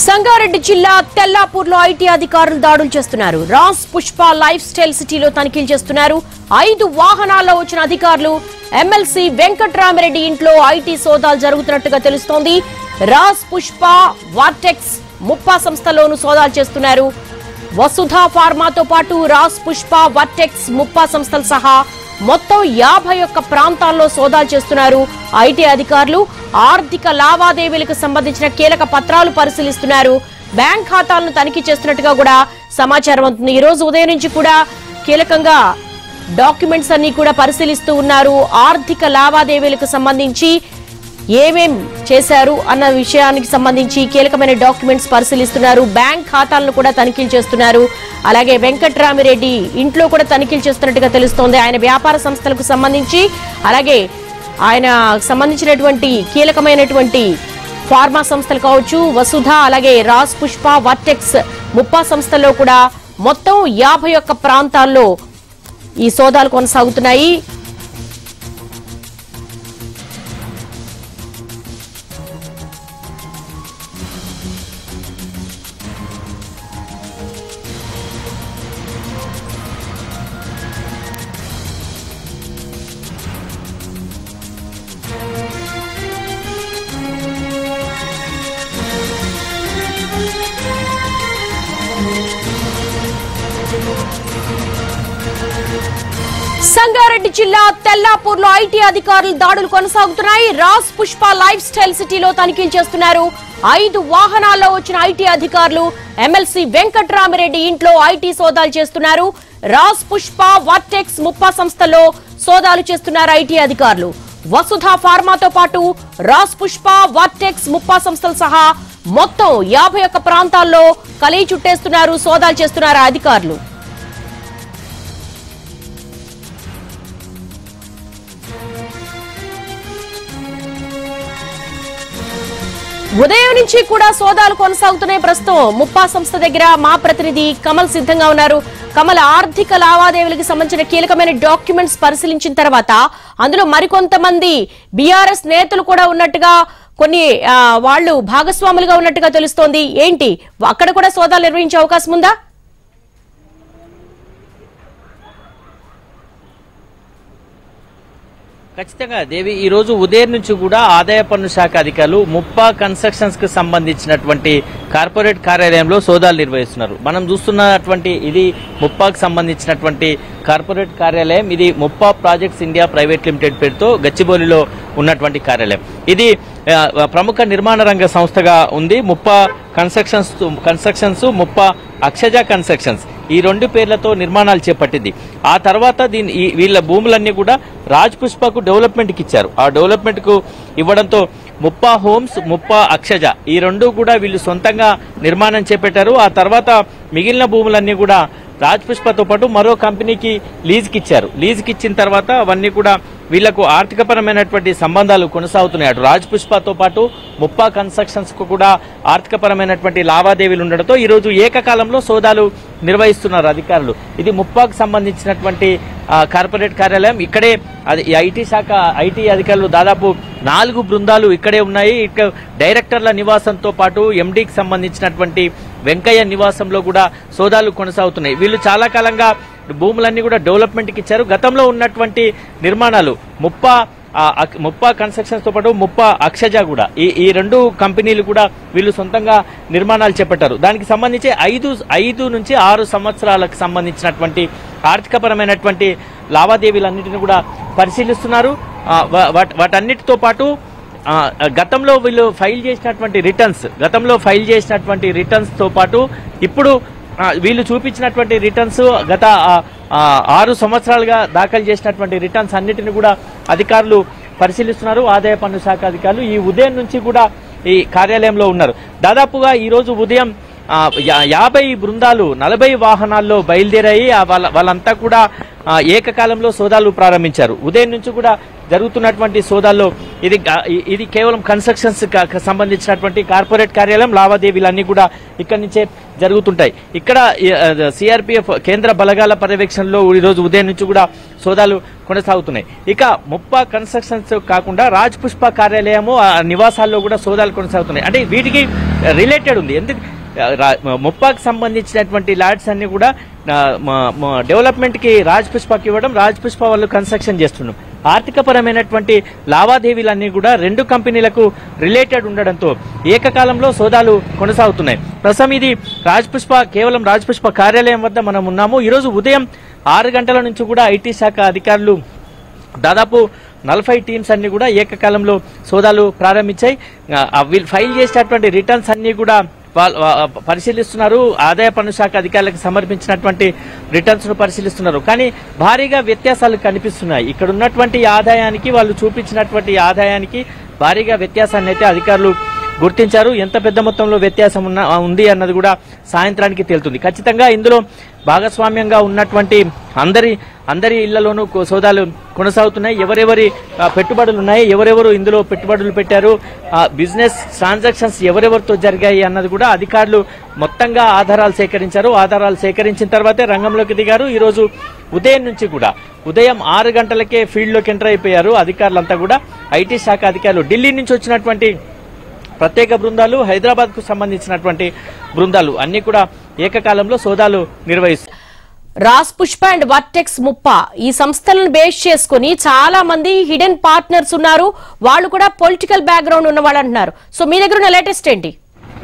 సంగారెడ్డి జిల్లా తెల్లాపూర్ లో ఐటీ అధికారులు దాడులు చేస్తున్నారు రాస్ పుష్ప లైఫ్ స్టైల్ సిటీలో తనిఖీలు చేస్తున్నారు ఐదు వాహనాల్లో వచ్చిన అధికారులు ఎమ్మెల్సీ వెంకట్రామిరెడ్డి ఇంట్లో ఐటీ సోదాలు జరుగుతున్నట్టుగా తెలుస్తోంది రాస్ పుష్ప వార్టెక్స్ ముప్పా సంస్థలోనూ సోదాలు చేస్తున్నారు వసుధా ఫార్మాతో పాటు రాస్ పుష్ప వర్టెక్స్ ముప్పా సంస్థలు సహా మొత్తం యాభై ఒక్క ప్రాంతాల్లో సోదాలు చేస్తున్నారు ఐటీ అధికారులు ఆర్థిక లావాదేవీలకు సంబంధించిన కీలక పత్రాలు పరిశీలిస్తున్నారు బ్యాంక్ ఖాతాలను తనిఖీ చేస్తున్నట్టుగా కూడా సమాచారం అందుతుంది ఈ రోజు ఉదయం నుంచి కూడా కీలకంగా డాక్యుమెంట్స్ అన్ని కూడా పరిశీలిస్తూ ఉన్నారు ఆర్థిక లావాదేవీలకు సంబంధించి ఏమేం చేశారు అన్న విషయానికి సంబంధించి కీలకమైన డాక్యుమెంట్స్ పరిశీలిస్తున్నారు బ్యాంక్ ఖాతాలను కూడా తనిఖీలు చేస్తున్నారు అలాగే వెంకట్రామిరెడ్డి ఇంట్లో కూడా తనిఖీలు చేస్తున్నట్టుగా తెలుస్తోంది ఆయన వ్యాపార సంస్థలకు సంబంధించి అలాగే ఆయన సంబంధించినటువంటి కీలకమైనటువంటి ఫార్మా సంస్థలు కావచ్చు వసుధ అలాగే రాస్ పుష్ప వర్టెక్స్ ముప్పా సంస్థల్లో కూడా మొత్తం యాభై ఒక్క ప్రాంతాల్లో ఈ సోదాలు కొనసాగుతున్నాయి సంగారెడ్డి జిల్లా తెల్లాపూర్ లో ఐటీ అధికారులు దాడులు కొనసాగుతున్నాయి రాస్ పుష్ప లైఫ్ స్టైల్ సిటీలో తనిఖీలు చేస్తున్నారు ఐదు వాహనాల్లో వచ్చిన ఐటీ అధికారులు ఎమ్మెల్సీ వెంకట్రామిరెడ్డి ఇంట్లో ఐటీ సోదాలు చేస్తున్నారు రాస్ పుష్ప వర్టెక్స్ ముప్పా సంస్థలో సోదాలు చేస్తున్నారు ఐటీ అధికారులు వసుధ ఫార్మాతో పాటు రాస్ పుష్ప వర్టెక్స్ ముప్పా సంస్థలు సహా మొత్తం యాభై ఒక్క ప్రాంతాల్లో కలయి చుట్టేస్తున్నారు సోదాలు చేస్తున్నారు అధికారులు ఉదయం నుంచి కూడా సోదాలు కొనసాగుతున్నాయి ప్రస్తుతం ముప్పా సంస్థ దగ్గర మా ప్రతినిధి కమల్ సిద్ధంగా ఉన్నారు కమల్ ఆర్థిక లావాదేవీలకు సంబంధించిన కీలకమైన డాక్యుమెంట్స్ పరిశీలించిన తర్వాత అందులో మరికొంతమంది బీఆర్ఎస్ నేతలు కూడా ఉన్నట్టుగా కొన్ని ఆ, వాళ్ళు భాగస్వాములుగా ఉన్నట్టుగా తెలుస్తోంది ఏంటి అక్కడ కూడా సోదాలు నిర్వహించే అవకాశం ఉందా ఖచ్చితంగా దేవి ఈ రోజు ఉదయం నుంచి కూడా ఆదాయ పన్ను శాఖ అధికారులు ముప్పా కన్స్ట్రక్షన్స్ కు సంబంధించినటువంటి కార్పొరేట్ కార్యాలయంలో సోదాలు నిర్వహిస్తున్నారు మనం చూస్తున్నటువంటి ఇది ముప్పాకు సంబంధించినటువంటి కార్పొరేట్ కార్యాలయం ఇది Muppa projects India private limited పేరుతో గచ్చిబౌలిలో ఉన్నటువంటి కార్యాలయం ఇది ఆ, ప్రముఖ నిర్మాణ రంగ సంస్థగా ఉంది Muppa constructions constructions Muppa Akshaja constructions ఈ రెండు పేర్లతో నిర్మాణాలు చేపట్టింది ఆ తర్వాత దీని ఈ వీళ్ళ భూములన్నీ కూడా రాజ్ పుష్పకు డెవలప్మెంట్కి ఇచ్చారు ఆ డెవలప్మెంట్ కు ఇవ్వడంతో ముప్పా హోమ్స్ ముప్పా అక్షజ ఈ రెండు కూడా వీళ్ళు సొంతంగా నిర్మాణం చేపట్టారు ఆ తర్వాత మిగిలిన భూములన్నీ కూడా రాజ్ పుష్పతో పాటు మరో కంపెనీకి లీజుకి ఇచ్చారు లీజుకి ఇచ్చిన తర్వాత అవన్నీ కూడా వీళ్లకు ఆర్థికపరమైనటువంటి సంబంధాలు కొనసాగుతున్నాయి అటు రాజ్ పుష్పతో పాటు ముప్పా కన్స్ట్రక్షన్స్ కు కూడా ఆర్థికపరమైనటువంటి లావాదేవీలు ఉండడంతో ఈ రోజు ఏకకాలంలో సోదాలు నిర్వహిస్తున్నారు అధికారులు ఇది ముప్పాకు సంబంధించినటువంటి ఆ, కార్పొరేట్ కార్యాలయం ఇక్కడే అది ఈ ఐటీ శాఖ ఐటీ అధికారులు దాదాపు నాలుగు బృందాలు ఇక్కడే ఉన్నాయి ఇక డైరెక్టర్ల నివాసంతో పాటు ఎండీకి సంబంధించినటువంటి వెంకయ్య నివాసంలో కూడా సోదాలు కొనసాగుతున్నాయి వీళ్ళు చాలా కాలంగా భూములన్నీ కూడా డెవలప్మెంట్కి ఇచ్చారు గతంలో ఉన్నటువంటి నిర్మాణాలు ముప్పా ఆ అక్- ముప్పా కన్స్ట్రక్షన్స్ తో పాటు ముప్పా అక్షజ కూడా ఈ ఈ రెండు కంపెనీలు కూడా వీళ్ళు సొంతంగా నిర్మాణాలు చేపట్టారు దానికి సంబంధించి ఐదు ఐదు నుంచి ఆరు సంవత్సరాలకు సంబంధించినటువంటి ఆర్థికపరమైనటువంటి లావాదేవీలన్నింటినీ కూడా పరిశీలిస్తున్నారు ఆ, వా- వాట్- వాటన్నిటితో పాటు ఆ, గతంలో వీళ్ళు ఫైల్ చేసినటువంటి రిటర్న్స్ గతంలో ఫైల్ చేసినటువంటి రిటర్న్స్ తో పాటు ఇప్పుడు ఆ, వీళ్ళు చూపించినటువంటి రిటర్న్స్ గత ఆ, ఆ, ఆరు సంవత్సరాలుగా దాఖలు చేసినటువంటి రిటర్న్స్ అన్నిటిని కూడా అధికారులు పరిశీలిస్తున్నారు ఆదాయ పన్ను శాఖ అధికారులు ఈ ఉదయం నుంచి కూడా ఈ కార్యాలయంలో ఉన్నారు దాదాపుగా ఈ రోజు ఉదయం ఆ, యా- యాభై బృందాలు నలభై వాహనాల్లో బయలుదేరాయి ఆ వాళ్ళ వాళ్ళంతా కూడా ఆ, ఏకకాలంలో సోదాలు ప్రారంభించారు ఉదయం నుంచి కూడా జరుగుతున్నటువంటి సోదాల్లో ఇది గా- ఇ- ఇది కేవలం కన్స్ట్రక్షన్స్ క- క- సంబంధించినటువంటి కార్పొరేట్ కార్యాలయం లావాదేవీలన్నీ కూడా ఇక్కడి నుంచే జరుగుతుంటాయి ఇక్కడ సిఆర్పిఎఫ్ కేంద్ర బలగాల పర్యవేక్షణలో ఈ రోజు ఉదయం నుంచి కూడా సోదాలు కొనసాగుతున్నాయి ఇక ముప్పా కన్స్ట్రక్షన్స్ కాకుండా రాజ్ పుష్ప కార్యాలయము ఆ నివాసాల్లో కూడా సోదాలు కొనసాగుతున్నాయి అంటే వీటికి రిలేటెడ్ ఉంది ఎందుకు రా- ముప్పాకు సంబంధించినటువంటి ల్యాడ్స్ అన్ని కూడా ఆ, మా- మా డెవలప్మెంట్ కి రాజ్ పుష్పకి ఇవ్వడం రాజ్ పుష్ప వాళ్ళు కన్స్ట్రక్షన్ చేస్తున్నాం ఆర్థికపరమైనటువంటి లావాదేవీలన్నీ కూడా రెండు కంపెనీలకు రిలేటెడ్ ఉండడంతో ఏకకాలంలో సోదాలు కొనసాగుతున్నాయి ప్రస్తుతం ఇది రాజ్ పుష్ప కేవలం రాజ్ పుష్ప కార్యాలయం వద్ద మనం ఉన్నాము ఈరోజు ఉదయం ఆరు గంటల నుంచి కూడా ఐటీ శాఖ అధికారులు దాదాపు నలభై టీమ్స్ అన్ని కూడా ఏకకాలంలో సోదాలు ప్రారంభించాయి ఆ, వీళ్ళు ఫైల్ చేసినటువంటి రిటర్న్స్ అన్ని కూడా వాళ్ళ- వా- పరిశీలిస్తున్నారు ఆదాయ పన్ను శాఖ అధికారులకు సమర్పించినటువంటి రిటర్న్స్ ను పరిశీలిస్తున్నారు కానీ భారీగా వ్యత్యాసాలు కనిపిస్తున్నాయి ఇక్కడ ఉన్నటువంటి ఆదాయానికి వాళ్ళు చూపించినటువంటి ఆదాయానికి భారీగా వ్యత్యాసాన్ని అయితే అధికారులు గుర్తించారు ఎంత పెద్ద మొత్తంలో వ్యత్యాసం ఉన్న ఉంది అన్నది కూడా సాయంత్రానికి తేలుతుంది ఖచ్చితంగా ఇందులో భాగస్వామ్యంగా ఉన్నటువంటి అందరి అందరి ఇళ్లలోనూ కో- సోదాలు కొనసాగుతున్నాయి ఎవరెవరి ఆ, పెట్టుబడులు ఉన్నాయి ఎవరెవరు ఇందులో పెట్టుబడులు పెట్టారు ఆ, బిజినెస్ ట్రాన్సాక్షన్స్ ఎవరెవరితో జరిగాయి అన్నది కూడా అధికారులు మొత్తంగా ఆధారాలు సేకరించారు ఆధారాలు సేకరించిన తర్వాతే రంగంలోకి దిగారు ఈ రోజు ఉదయం నుంచి కూడా ఉదయం ఆరు గంటలకే ఫీల్డ్లోకి ఎంటర్ అయిపోయారు అధికారులంతా కూడా ఐటీ శాఖ అధికారులు ఢిల్లీ నుంచి వచ్చినటువంటి ప్రత్యేక బృందాలు హైదరాబాద్ కు సంబంధించినటువంటి బృందాలు అన్ని కూడా ఏకకాలంలో సోదాలు నిర్వహిస్తారు రాస్ పుష్ప అండ్ వర్టెక్స్ ముప్ప ఈ సంస్థలను బేస్ చేసుకుని చాలా మంది హిడెన్ పార్ట్నర్స్ ఉన్నారు వాళ్ళు కూడా పొలిటికల్ బ్యాక్గ్రౌండ్ ఉన్న వాళ్ళు అంటున్నారు సో మీ దగ్గర ఉన్న లేటెస్ట్ ఏంటి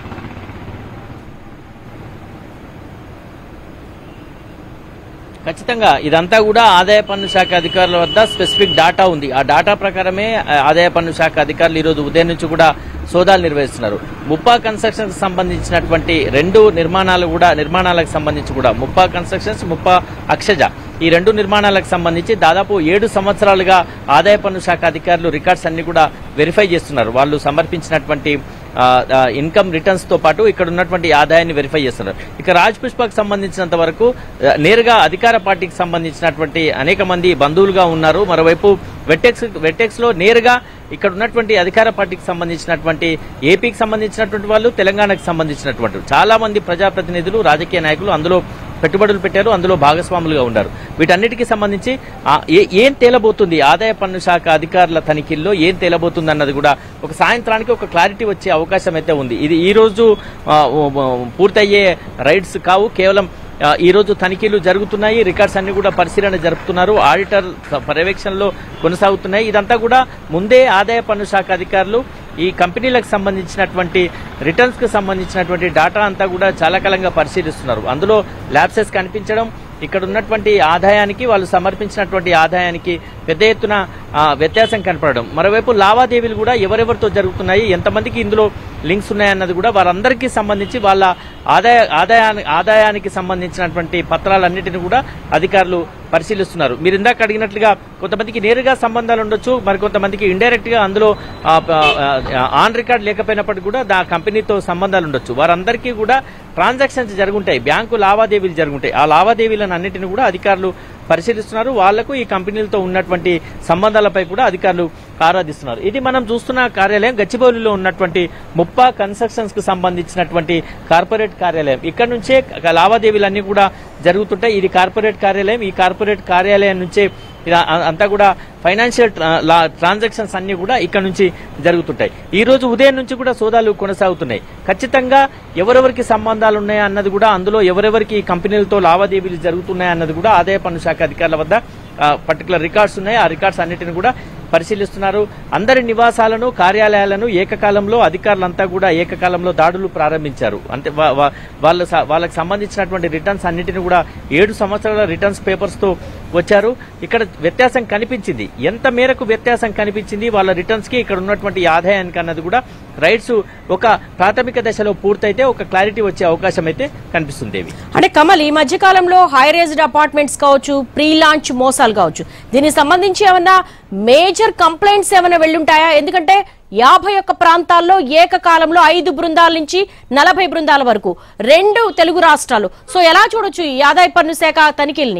ఖచ్చితంగా ఇదంతా కూడా ఆదాయ పన్ను శాఖ అధికారుల వద్ద స్పెసిఫిక్ డాటా ఉంది ఆ డాటా ప్రకారమే ఆ, ఆదాయ పన్ను శాఖ అధికారులు ఈరోజు ఉదయం నుంచి కూడా సోదాలు నిర్వహిస్తున్నారు ముప్పా కన్స్ట్రక్షన్స్ సంబంధించినటువంటి రెండు నిర్మాణాలు కూడా నిర్మాణాలకు సంబంధించి కూడా ముప్పా కన్స్ట్రక్షన్స్ ముప్పా అక్షజ ఈ రెండు నిర్మాణాలకు సంబంధించి దాదాపు ఏడు సంవత్సరాలుగా ఆదాయ పన్ను శాఖ అధికారులు రికార్డ్స్ అన్ని కూడా వెరిఫై చేస్తున్నారు వాళ్ళు సమర్పించినటువంటి ఆ, ఆ, ఇన్కమ్ రిటర్న్స్ తో పాటు ఇక్కడ ఉన్నటువంటి ఆదాయాన్ని వెరిఫై చేస్తున్నారు ఇక రాజ్ పుష్పకు సంబంధించినంత వరకు ఆ, నేరుగా అధికార పార్టీకి సంబంధించినటువంటి అనేక మంది బంధువులుగా ఉన్నారు మరోవైపు వెట్టెక్స్ వెట్టెక్స్ లో నేరుగా ఇక్కడ ఉన్నటువంటి అధికార పార్టీకి సంబంధించినటువంటి ఏపీకి సంబంధించినటువంటి వాళ్ళు తెలంగాణకు సంబంధించినటువంటి చాలా మంది ప్రజాప్రతినిధులు రాజకీయ నాయకులు అందులో పెట్టుబడులు పెట్టారు అందులో భాగస్వాములుగా ఉన్నారు వీటన్నిటికీ సంబంధించి ఆ, ఏ- ఏం తేలబోతుంది ఆదాయ పన్ను శాఖ అధికారుల తనిఖీల్లో ఏం తేలబోతుంది అన్నది కూడా ఒక సాయంత్రానికి ఒక క్లారిటీ వచ్చే అవకాశం అయితే ఉంది ఇది ఈ రోజు ఆ, ఓ- ఓ- పూర్తయ్యే రైడ్స్ కావు కేవలం ఆ, ఈ రోజు తనిఖీలు జరుగుతున్నాయి రికార్డ్స్ అన్ని కూడా పరిశీలన జరుపుతున్నారు ఆడిటర్ పర్యవేక్షణలో కొనసాగుతున్నాయి ఇదంతా కూడా ముందే ఆదాయ పన్ను శాఖ అధికారులు ఈ కంపెనీలకు సంబంధించినటువంటి రిటర్న్స్ కు సంబంధించినటువంటి డాటా అంతా కూడా చాలా కాలంగా పరిశీలిస్తున్నారు అందులో ల్యాబ్సెస్ కనిపించడం ఇక్కడ ఉన్నటువంటి ఆదాయానికి వాళ్ళు సమర్పించినటువంటి ఆదాయానికి పెద్ద ఎత్తున ఆ, వ్యత్యాసం కనపడడం మరోవైపు లావాదేవీలు కూడా ఎవరెవరితో జరుగుతున్నాయి ఎంతమందికి ఇందులో లింక్స్ ఉన్నాయన్నది కూడా వారందరికీ సంబంధించి వాళ్ళ ఆదాయ ఆదాయాన్ని ఆదాయానికి సంబంధించినటువంటి పత్రాలన్నిటిని కూడా అధికారులు పరిశీలిస్తున్నారు మీరు ఇందాక అడిగినట్లుగా కొంతమందికి నేరుగా సంబంధాలు ఉండొచ్చు మరి కొంతమందికి ఇండైరెక్ట్ గా అందులో ఆ, ఆ, ఆన్ రికార్డ్ లేకపోయినప్పటికీ కూడా దా కంపెనీతో సంబంధాలు ఉండొచ్చు వారందరికీ కూడా ట్రాన్సాక్షన్స్ జరుగుంటాయి బ్యాంకు లావాదేవీలు జరుగుంటాయి ఆ లావాదేవీలను అన్నిటిని కూడా అధికారులు పరిశీలిస్తున్నారు వాళ్లకు ఈ కంపెనీలతో ఉన్నటువంటి సంబంధాలపై కూడా అధికారులు ఆరాధిస్తున్నారు ఇది మనం చూస్తున్న కార్యాలయం గచ్చిబౌలిలో ఉన్నటువంటి ముప్పా కన్స్ట్రక్షన్స్ కు సంబంధించినటువంటి కార్పొరేట్ కార్యాలయం ఇక్కడ నుంచే క- లావాదేవీలన్నీ కూడా జరుగుతుంటాయి ఇది కార్పొరేట్ కార్యాలయం ఈ కార్పొరేట్ కార్యాలయం నుంచే ఇలా అ- అంతా కూడా ఫైనాన్షియల్ ట్రాన్సాక్షన్స్ అన్ని కూడా ఇక్కడ నుంచి జరుగుతుంటాయి ఈ రోజు ఉదయం నుంచి కూడా సోదాలు కొనసాగుతున్నాయి ఖచ్చితంగా ఎవరెవరికి సంబంధాలు ఉన్నాయా అన్నది కూడా అందులో ఎవరెవరికి ఈ కంపెనీలతో లావాదేవీలు జరుగుతున్నాయి అన్నది కూడా ఆదాయ పన్ను శాఖ అధికారుల వద్ద పర్టికులర్ రికార్డ్స్ ఉన్నాయి ఆ రికార్డ్స్ అన్నిటిని కూడా పరిశీలిస్తున్నారు అందరి నివాసాలను కార్యాలయాలను ఏకకాలంలో అధికారులంతా కూడా ఏకకాలంలో దాడులు ప్రారంభించారు అంటే వా- వా- వాళ్ళ స- వాళ్ళకి సంబంధించినటువంటి రిటర్న్స్ అన్నిటిని కూడా ఏడు సంవత్సరాల రిటర్న్స్ పేపర్స్ తో వచ్చారు ఇక్కడ వ్యత్యాసం కనిపించింది ఎంత మేరకు వ్యత్యాసం కనిపించింది వాళ్ళ రిటర్న్స్ కి ఇక్కడ ఉన్నటువంటి ఆదాయానికి అన్నది కూడా రైట్స్ ఒక ప్రాథమిక దశలో పూర్తయితే ఒక క్లారిటీ వచ్చే అవకాశం అయితే కనిపిస్తుంది దేవి అంటే కమల్ ఈ మధ్య కాలంలో హై రేజ్డ్ అపార్ట్మెంట్స్ కావచ్చు ప్రీ లాంచ్ మోసాలు కావచ్చు దీనికి సంబంధించి ఏమన్నా మేజర్ కంప్లైంట్స్ ఏమైనా వెళ్ళుంటాయా ఎందుకంటే యాభై ఒక్క ప్రాంతాల్లో ఏకకాలంలో ఐదు బృందాల నుంచి నలభై బృందాల వరకు రెండు తెలుగు రాష్ట్రాలు సో ఎలా చూడొచ్చు ఈ ఆదాయ పన్ను శాఖ తనిఖీల్ని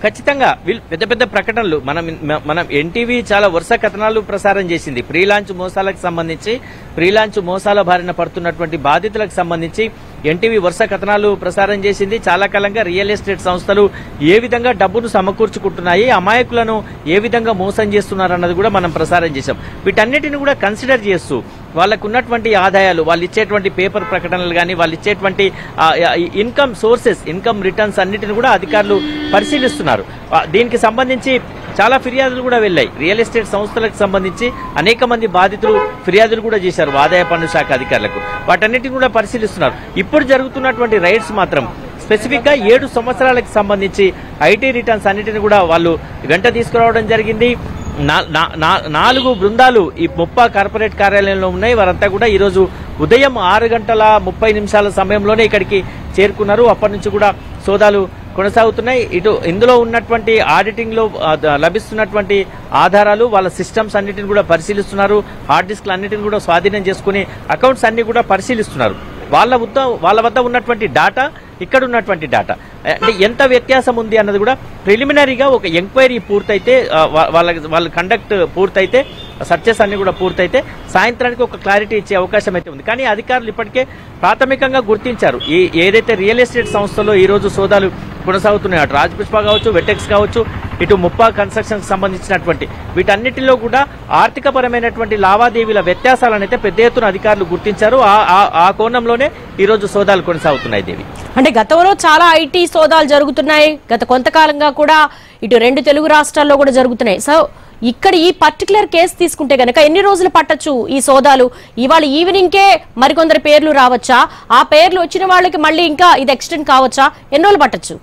ఖచ్చితంగా వీళ్ళు పెద్ద పెద్ద ప్రకటనలు మనం మనం ఎన్టీవీ చాలా వరుస కథనాలు ప్రసారం చేసింది ప్రీ లాంచ్ మోసాలకు సంబంధించి ప్రీ లాంచ్ మోసాల బారిన పడుతున్నటువంటి బాధితులకు సంబంధించి ఎన్టీవీ వరుస కథనాలు ప్రసారం చేసింది చాలా కాలంగా రియల్ ఎస్టేట్ సంస్థలు ఏ విధంగా డబ్బును సమకూర్చుకుంటున్నాయి అమాయకులను ఏ విధంగా మోసం చేస్తున్నారు అన్నది కూడా మనం ప్రసారం చేశాం వీటన్నిటిని కూడా కన్సిడర్ చేస్తూ వాళ్ళకు ఉన్నటువంటి ఆదాయాలు వాళ్ళు ఇచ్చేటువంటి పేపర్ ప్రకటనలు కానీ వాళ్ళు ఇచ్చేటువంటి ఆ, ఆ, ఇన్కమ్ సోర్సెస్ ఇన్కమ్ రిటర్న్స్ అన్నిటిని కూడా అధికారులు పరిశీలిస్తున్నారు ఆ, దీనికి సంబంధించి చాలా ఫిర్యాదులు కూడా వెళ్ళాయి రియల్ ఎస్టేట్ సంస్థలకు సంబంధించి అనేక మంది బాధితులు ఫిర్యాదులు కూడా చేశారు ఆదాయ పన్ను శాఖ అధికారులకు వాటన్నిటిని కూడా పరిశీలిస్తున్నారు ఇప్పుడు జరుగుతున్నటువంటి రైడ్స్ మాత్రం స్పెసిఫిక్ గా ఏడు సంవత్సరాలకు సంబంధించి ఐటీ రిటర్న్స్ అన్నిటిని కూడా వాళ్ళు వెంట తీసుకురావడం జరిగింది నా- నా- నా- నాలుగు బృందాలు ఈ ముప్పా కార్పొరేట్ కార్యాలయంలో ఉన్నాయి వారంతా కూడా ఈరోజు ఉదయం ఆరు గంటల ముప్పై నిమిషాల సమయంలోనే ఇక్కడికి చేరుకున్నారు అప్పటి నుంచి కూడా సోదాలు కొనసాగుతున్నాయి ఇటు ఇందులో ఉన్నటువంటి ఆడిటింగ్ లో ఆ, ద- లభిస్తున్నటువంటి ఆధారాలు వాళ్ళ సిస్టమ్స్ అన్నిటిని కూడా పరిశీలిస్తున్నారు హార్డ్ డిస్క్లు అన్నిటిని కూడా స్వాధీనం చేసుకుని అకౌంట్స్ అన్ని కూడా పరిశీలిస్తున్నారు వాళ్ళ వద్ద వాళ్ళ వద్ద ఉన్నటువంటి డాటా ఇక్కడ ఉన్నటువంటి డాటా అంటే ఎంత వ్యత్యాసం ఉంది అన్నది కూడా ప్రిలిమినరీగా ఒక ఎంక్వైరీ పూర్తయితే ఆ, వా- వాళ్ళ వాళ్ళ కండక్ట్ పూర్తయితే సర్చెస్ అన్ని కూడా పూర్తయితే సాయంత్రానికి ఒక క్లారిటీ ఇచ్చే అవకాశం అయితే ఉంది కానీ అధికారులు ఇప్పటికే ప్రాథమికంగా గుర్తించారు ఈ ఏదైతే రియల్ ఎస్టేట్ సంస్థలో ఈ రోజు సోదాలు కొనసాగుతున్నాయి అటు రాజ్ పుష్ప కావచ్చు వెటెక్స్ కావచ్చు ఇటు ముప్పా కన్స్ట్రక్షన్ సంబంధించినటువంటి వీటన్నిటిలో కూడా ఆర్థికపరమైనటువంటి లావాదేవీల వ్యత్యాసాలను అయితే పెద్ద ఎత్తున అధికారులు గుర్తించారు ఆ- ఆ- ఆ కోణంలోనే ఈ రోజు సోదాలు కొనసాగుతున్నాయి దేవి అంటే గతంలో చాలా ఐటీ సోదాలు జరుగుతున్నాయి గత కొంతకాలంగా కూడా ఇటు రెండు తెలుగు రాష్ట్రాల్లో కూడా జరుగుతున్నాయి సో ఇక్కడ ఈ పర్టికులర్ కేసు తీసుకుంటే గనక ఎన్ని రోజులు పట్టొచ్చు ఈ సోదాలు ఇవాళ ఈవినింగ్కే మరికొందరి పేర్లు రావచ్చా ఆ పేర్లు వచ్చిన వాళ్ళకి మళ్ళీ ఇంకా ఇది ఎక్స్టెండ్ కావచ్చా ఎన్ని రోజులు పట్టొచ్చు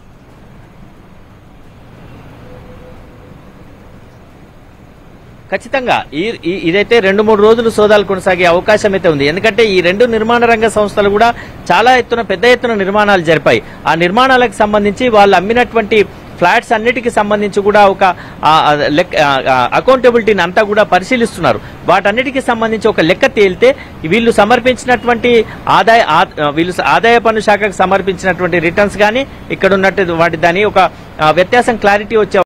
ఖచ్చితంగా ఈ ఈ- ఇదైతే రెండు మూడు రోజులు సోదాలు కొనసాగే అవకాశం అయితే ఉంది ఎందుకంటే ఈ రెండు నిర్మాణ రంగ సంస్థలు కూడా చాలా ఎత్తున పెద్ద ఎత్తున నిర్మాణాలు జరిపాయి ఆ నిర్మాణాలకు సంబంధించి వాళ్ళు అమ్మినటువంటి ఫ్లాట్స్ అన్నిటికి సంబంధించి కూడా ఒక ఆ, ఆ, లెక్క అకౌంటబిలిటీని అంతా కూడా పరిశీలిస్తున్నారు వాటన్నిటికి సంబంధించి ఒక లెక్క తేలితే వీళ్ళు సమర్పించినటువంటి ఆదాయ ఆ- వీళ్ళు ఆదాయ పన్ను శాఖకు సమర్పించినటువంటి రిటర్న్స్ కానీ ఇక్కడ ఉన్నట్టు వాటి దాని ఒక ఆ, వ్యత్యాసం క్లారిటీ వచ్చే